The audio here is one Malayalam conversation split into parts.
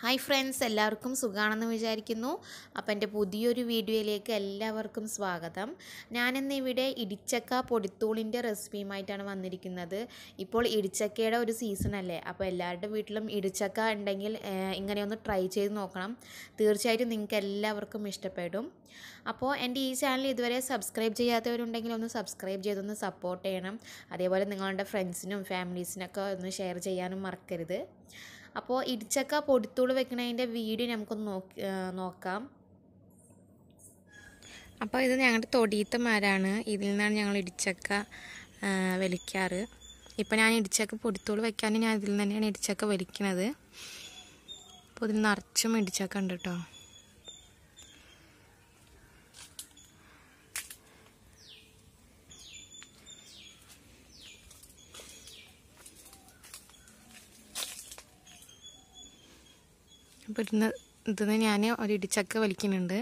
ഹായ് ഫ്രണ്ട്സ് എല്ലാവർക്കും സുഖമാണെന്ന് വിചാരിക്കുന്നു അപ്പം എൻ്റെ പുതിയൊരു വീഡിയോയിലേക്ക് എല്ലാവർക്കും സ്വാഗതം ഞാനിന്ന് ഇവിടെ ഇടിച്ചക്ക പൊടിത്തൂളിൻ്റെ റെസിപ്പിയുമായിട്ടാണ് വന്നിരിക്കുന്നത് ഇപ്പോൾ ഇടിച്ചക്കയുടെ ഒരു സീസൺ അല്ലേ അപ്പോൾ എല്ലാവരുടെ വീട്ടിലും ഇടിച്ചക്ക ഉണ്ടെങ്കിൽ ഏഹ്, ഇങ്ങനെ ഒന്ന് ട്രൈ ചെയ്ത് നോക്കണം തീർച്ചയായിട്ടും നിങ്ങൾക്ക് എല്ലാവർക്കും ഇഷ്ടപ്പെടും അപ്പോൾ എൻ്റെ ഈ ചാനൽ ഇതുവരെ സബ്സ്ക്രൈബ് ചെയ്യാത്തവരുണ്ടെങ്കിൽ ഒന്ന് സബ്സ്ക്രൈബ് ചെയ്തൊന്ന് സപ്പോർട്ട് ചെയ്യണം അതേപോലെ നിങ്ങളുടെ ഫ്രണ്ട്സിനും ഫാമിലീസിനൊക്കെ ഒന്ന് ഷെയർ ചെയ്യാനും മറക്കരുത് അപ്പോൾ ഇടിച്ചക്ക പൊടിത്തൂള് വെക്കണതിൻ്റെ വീഡിയോ നമുക്കൊന്ന് നോക്കി ആ, നോക്കാം അപ്പോൾ ഇത് ഞങ്ങളുടെ തൊടിയത്തെ മരമാണ് ഇതിൽ നിന്നാണ് ഞങ്ങൾ ഇടിച്ചക്ക ആ, വലിക്കാറ് ഇപ്പം ഞാൻ ഇടിച്ചക്ക പൊടിത്തോട് വെക്കാൻ ഞാൻ ഇതിൽ നിന്ന് തന്നെയാണ് ഇടിച്ചക്ക വലിക്കണത് അപ്പോൾ ഇതിൽ നിറച്ചും ഇടിച്ചക്ക ഉണ്ട് കേട്ടോ അപ്പോൾ ഇതിന്ന് ഇതിന്ന് ഞാൻ ഒരു ഇടിച്ചക്ക വലിക്കുന്നുണ്ട്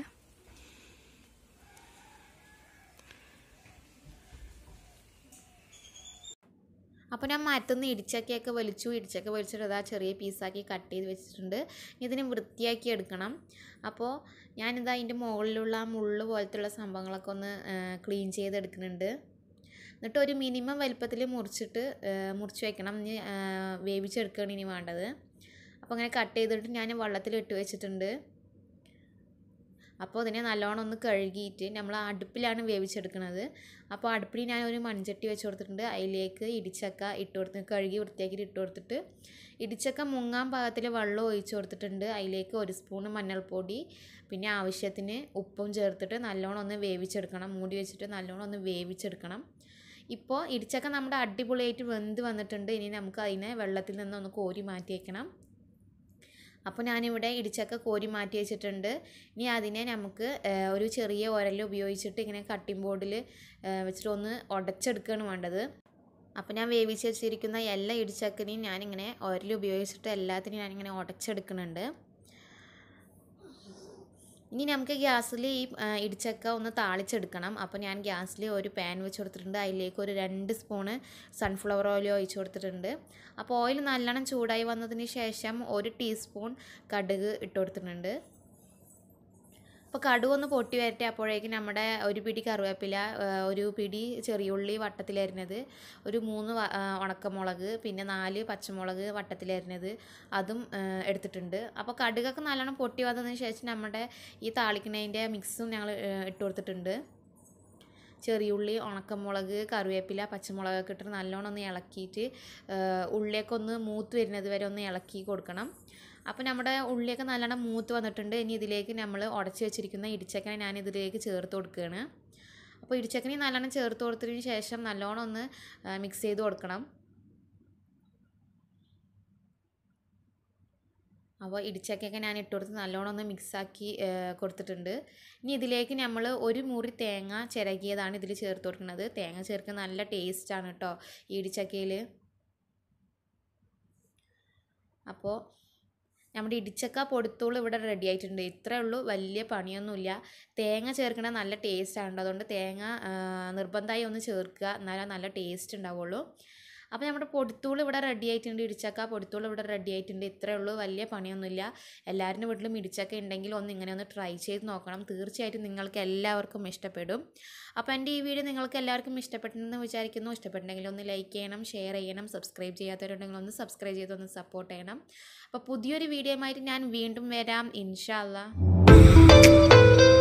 അപ്പോൾ ഞാൻ മരത്തുനിന്ന് ഇടിച്ചക്കയൊക്കെ വലിച്ചു ഇടിച്ചക്ക വലിച്ചിട്ട് അതാ ചെറിയ പീസാക്കി കട്ട് ചെയ്ത് വെച്ചിട്ടുണ്ട് ഇതിനെ വൃത്തിയാക്കി എടുക്കണം അപ്പോൾ ഞാനിതാ അതിൻ്റെ മുകളിലുള്ള ആ മുള്ള് പോലത്തുള്ള സംഭവങ്ങളൊക്കെ ഒന്ന് ക്ലീൻ ചെയ്തെടുക്കുന്നുണ്ട് എന്നിട്ട് ഒരു മിനിമം വലിപ്പത്തിൽ മുറിച്ചിട്ട് ആ, മുറിച്ച് വെക്കണം ഇനി ആ, വേവിച്ചെടുക്കുകയാണ് ഇനി വേണ്ടത് അപ്പോൾ അങ്ങനെ കട്ട് ചെയ്തിട്ട് ഞാൻ വെള്ളത്തിൽ ഇട്ട് വെച്ചിട്ടുണ്ട് അപ്പോൾ അതിനെ നല്ലോണം ഒന്ന് കഴുകിയിട്ട് നമ്മൾ അടുപ്പിലാണ് വേവിച്ചെടുക്കുന്നത് അപ്പോൾ അടുപ്പിൽ ഞാൻ ഒരു മൺചട്ടി വെച്ച് കൊടുത്തിട്ടുണ്ട് അതിലേക്ക് ഇടിച്ചക്ക ഇട്ട് കൊടുത്ത് കഴുകി വൃത്തിയാക്കിയിട്ട് ഇട്ട് കൊടുത്തിട്ട് ഇടിച്ചക്ക മുങ്ങാൻ പാകത്തിൽ വെള്ളം ഒഴിച്ച് കൊടുത്തിട്ടുണ്ട് അതിലേക്ക് ഒരു സ്പൂൺ മഞ്ഞൾപ്പൊടി പിന്നെ ആവശ്യത്തിന് ഉപ്പും ചേർത്തിട്ട് നല്ലോണം ഒന്ന് വേവിച്ചെടുക്കണം മൂടി വെച്ചിട്ട് നല്ലോണം ഒന്ന് വേവിച്ചെടുക്കണം ഇപ്പോൾ ഇടിച്ചക്ക നമ്മുടെ അടിപൊളിയായിട്ട് വെന്ത് വന്നിട്ടുണ്ട് ഇനി നമുക്ക് അതിനെ വെള്ളത്തിൽ നിന്ന് ഒന്ന് കോരി മാറ്റി വയ്ക്കണം അപ്പോൾ ഞാനിവിടെ ഇടിച്ചക്ക കോരി മാറ്റി വെച്ചിട്ടുണ്ട് ഇനി അതിനെ നമുക്ക് ഏഹ്, ഒരു ചെറിയ ഉരൽ ഉപയോഗിച്ചിട്ട് ഇങ്ങനെ കട്ടിംഗ് ബോർഡിൽ വെച്ചിട്ട് ഒന്ന് ഉടച്ചെടുക്കുകയാണ് വേണ്ടത് അപ്പോൾ ഞാൻ വേവിച്ച് വെച്ചിരിക്കുന്ന എല്ലാ ഇടിച്ചക്കനെയും ഞാനിങ്ങനെ ഉരൽ ഉപയോഗിച്ചിട്ട് എല്ലാത്തിനെയും ഞാനിങ്ങനെ ഉടച്ചെടുക്കുന്നുണ്ട് ഇനി നമുക്ക് ഗ്യാസിൽ ഈ ആ, ഇടിച്ചക്ക ഒന്ന് താളിച്ചെടുക്കണം അപ്പോൾ ഞാൻ ഗ്യാസിൽ ഒരു പാൻ വെച്ച് കൊടുത്തിട്ടുണ്ട് അതിലേക്ക് ഒരു രണ്ട് സ്പൂണ് സൺഫ്ലവർ ഓയിൽ ഒഴിച്ച് കൊടുത്തിട്ടുണ്ട് അപ്പോൾ ഓയിൽ നല്ലോണം ചൂടായി വന്നതിന് ശേഷം ഒരു ടീസ്പൂൺ കടുക് ഇട്ട് കൊടുത്തിട്ടുണ്ട് അപ്പോൾ കടുക് ഒന്ന് പൊട്ടി വരട്ടെ അപ്പോഴേക്കും നമ്മുടെ ഒരു പിടി കറിവേപ്പില ആ, ഒരു പിടി ചെറിയുള്ളി വട്ടത്തിലരിഞ്ഞത് ഒരു മൂന്ന് വ- ആ, ഉണക്കമുളക് പിന്നെ നാല് പച്ചമുളക് വട്ടത്തിലരിഞ്ഞത് അതും ആ, എടുത്തിട്ടുണ്ട് അപ്പോൾ കടുകൊക്കെ നല്ലോണം പൊട്ടി വന്നതിന് ശേഷം നമ്മുടെ ഈ താളിക്കണതിൻ്റെ മിക്സും ഞങ്ങൾ ഇട്ട് കൊടുത്തിട്ടുണ്ട് ചെറിയുള്ളി ഉണക്കമുളക് കറിവേപ്പില പച്ചമുളകൊക്കെ ഇട്ടിട്ട് നല്ലോണം ഒന്ന് ഇളക്കിയിട്ട് ആ, ഉള്ളിയൊക്കെ ഒന്ന് മൂത്ത് വരുന്നത് വരെ ഒന്ന് ഇളക്കി കൊടുക്കണം അപ്പോൾ നമ്മുടെ ഉള്ളിയൊക്കെ നല്ലോണം മൂത്ത് വന്നിട്ടുണ്ട് ഇനി ഇതിലേക്ക് നമ്മൾ ഉടച്ച് വെച്ചിരിക്കുന്ന ഇടിച്ചക്കനെ ഞാൻ ഇതിലേക്ക് ചേർത്ത് കൊടുക്കുകയാണ് അപ്പോൾ ഇടിച്ചക്കനെ നല്ലോണം ചേർത്ത് കൊടുത്തതിന് ശേഷം നല്ലോണം ഒന്ന് മിക്സ് ചെയ്ത് കൊടുക്കണം അപ്പോൾ ഇടിച്ചക്കയൊക്കെ ഞാൻ ഇട്ട് കൊടുത്ത് നല്ലോണം ഒന്ന് മിക്സാക്കി കൊടുത്തിട്ടുണ്ട് ഇനി ഇതിലേക്ക് നമ്മൾ ഒരു മുറി തേങ്ങ ചിരകിയതാണ് ഇതിൽ ചേർത്ത് കൊടുക്കുന്നത് തേങ്ങ ചേർക്കാൻ നല്ല ടേസ്റ്റാണ് കേട്ടോ ഈ ഇടിച്ചക്കയിൽ അപ്പോൾ നമ്മുടെ ഇടിച്ചക്ക പൊടിത്തൂൾ ഇവിടെ റെഡി ആയിട്ടുണ്ട് ഇത്രേ ഉള്ളൂ വലിയ പണിയൊന്നുമില്ല തേങ്ങ ചേർക്കണ നല്ല ടേസ്റ്റ് ആണ് അതുകൊണ്ട് തേങ്ങ ആ, നിർബന്ധമായി ഒന്ന് ചേർക്കുക എന്നാലേ നല്ല ടേസ്റ്റ് ഉണ്ടാവുള്ളൂ അപ്പോൾ നമ്മുടെ പൊടിത്തൂൾ ഇവിടെ റെഡി ആയിട്ടുണ്ട് ഇടിച്ചക്ക പൊടിത്തൂൾ ഇവിടെ റെഡി ആയിട്ടുണ്ട് ഇത്രേ ഉള്ളൂ വലിയ പണിയൊന്നുമില്ല എല്ലാവരുടെ വീട്ടിലും ഇടിച്ചക്ക ഉണ്ടെങ്കിൽ ഒന്ന് ഇങ്ങനെ ഒന്ന് ട്രൈ ചെയ്ത് നോക്കണം തീർച്ചയായിട്ടും നിങ്ങൾക്ക് എല്ലാവർക്കും ഇഷ്ടപ്പെടും അപ്പോൾ എൻ്റെ ഈ വീഡിയോ നിങ്ങൾക്ക് എല്ലാവർക്കും ഇഷ്ടപ്പെട്ടെന്ന് വിചാരിക്കുന്നു ഇഷ്ടപ്പെട്ടെങ്കിൽ ഒന്ന് ലൈക്ക് ചെയ്യണം ഷെയർ ചെയ്യണം സബ്സ്ക്രൈബ് ചെയ്യാത്തവരുണ്ടെങ്കിൽ ഒന്ന് സബ്സ്ക്രൈബ് ചെയ്തൊന്ന് സപ്പോർട്ട് ചെയ്യണം അപ്പോൾ പുതിയൊരു വീഡിയോ ആയിട്ട് ഞാൻ വീണ്ടും വരാം ഇൻഷാ അല്ലാ